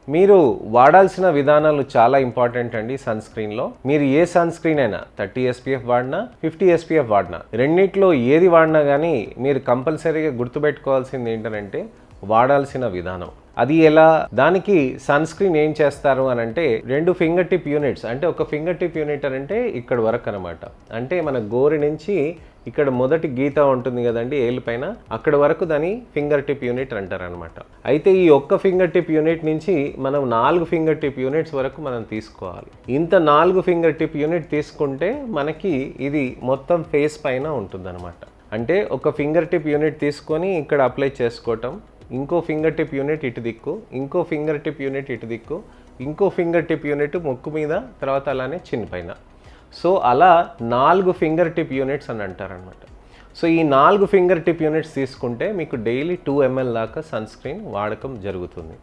మీరు వాడాల్సిన విధానాలు చాలా ఇంపార్టెంట్ అండి సన్ స్క్రీన్లో మీరు ఏ సన్ స్క్రీన్ అయినా థర్టీ ఎస్పీఎఫ్ వాడినా ఫిఫ్టీ ఎస్పీఎఫ్ వాడినా రెండిట్లో ఏది వాడినా కానీ మీరు కంపల్సరీగా గుర్తుపెట్టుకోవాల్సింది ఏంటంటే వాడాల్సిన విధానం అది ఎలా దానికి సన్ స్క్రీన్ ఏం చేస్తారు అని అంటే రెండు ఫింగర్ టిప్ యూనిట్స్ అంటే ఒక ఫింగర్ టిప్ యూనిట్ అని అంటే ఇక్కడ వరకు అనమాట అంటే మన గోరి నుంచి ఇక్కడ మొదటి గీత ఉంటుంది కదండి ఏలు పైన అక్కడ వరకు దాని ఫింగర్ టిప్ యూనిట్ అంటారు అనమాట అయితే ఈ ఒక్క ఫింగర్ టిప్ యూనిట్ నుంచి మనం నాలుగు ఫింగర్ టిప్ యూనిట్స్ వరకు మనం తీసుకోవాలి ఇంత నాలుగు ఫింగర్ టిప్ యూనిట్ తీసుకుంటే మనకి ఇది మొత్తం ఫేస్ పైన ఉంటుంది అంటే ఒక ఫింగర్ టిప్ యూనిట్ తీసుకొని ఇక్కడ అప్లై చేసుకోవటం ఇంకో ఫింగర్ టిప్ యూనిట్ ఇటు దిక్కు ఇంకో ఫింగర్ టిప్ యూనిట్ ఇటు దిక్కు ఇంకో ఫింగర్ టిప్ యూనిట్ ముక్కు మీద తర్వాత అలానే చిన్న పైన సో అలా నాలుగు ఫింగర్ టిప్ యూనిట్స్ అని అంటారనమాట సో ఈ నాలుగు ఫింగర్ టిప్ యూనిట్స్ తీసుకుంటే మీకు డైలీ టూ ఎంఎల్ దాకా సన్ స్క్రీన్ వాడకం జరుగుతుంది